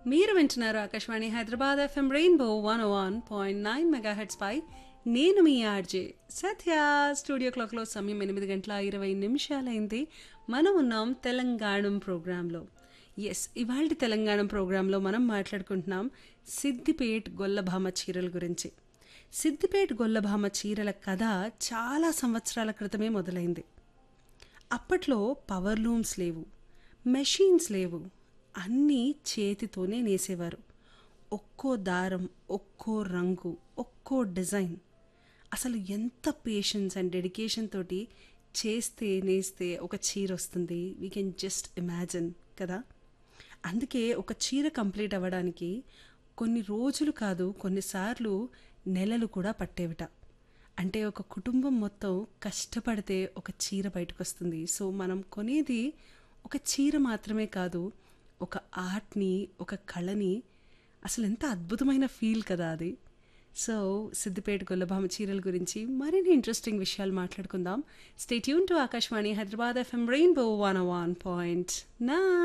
మీరు వింటున్నారు Akashvani Hyderabad F M rainbow one one point nine megahertz పై నేను మీ ఆర్జే సత్య స్టూడియో క్లాక్లో సమయం ఎనిమిది గంటల ఇరవై నిమిషాలైంది మనం ఉన్నాం తెలంగాణ ప్రోగ్రాంలో ఎస్ ఇవాళ తెలంగాణ ప్రోగ్రాంలో మనం మాట్లాడుకుంటున్నాం సిద్దిపేట్ గొల్లభామ చీరల గురించి సిద్దిపేట్ గొల్లభామ చీరల కథ చాలా సంవత్సరాల క్రితమే మొదలైంది అప్పట్లో పవర్ లూమ్స్ లేవు మెషీన్స్ లేవు అన్నీ చేతితోనే నేసేవారు ఒక్కో దారం ఒక్కో రంగు ఒక్కో డిజైన్ అసలు ఎంత పేషెన్స్ అండ్ డెడికేషన్ తోటి చేస్తే నేస్తే ఒక చీర వస్తుంది వీ కెన్ జస్ట్ ఇమాజిన్ కదా అందుకే ఒక చీర కంప్లీట్ అవ్వడానికి కొన్ని రోజులు కాదు కొన్నిసార్లు నెలలు కూడా పట్టేవిట అంటే ఒక కుటుంబం మొత్తం కష్టపడితే ఒక చీర బయటకు వస్తుంది సో మనం కొనేది ఒక చీర మాత్రమే కాదు ఒక ఆర్ట్ని ఒక కళని అసలు ఎంత అద్భుతమైన ఫీల్ కదా అది సో సిద్దిపేట గొల్లభామ చీరల గురించి మరిన్ని ఇంట్రెస్టింగ్ విషయాలు మాట్లాడుకుందాం stay tuned to Akashvani Hyderabad F M rainbow one one point నా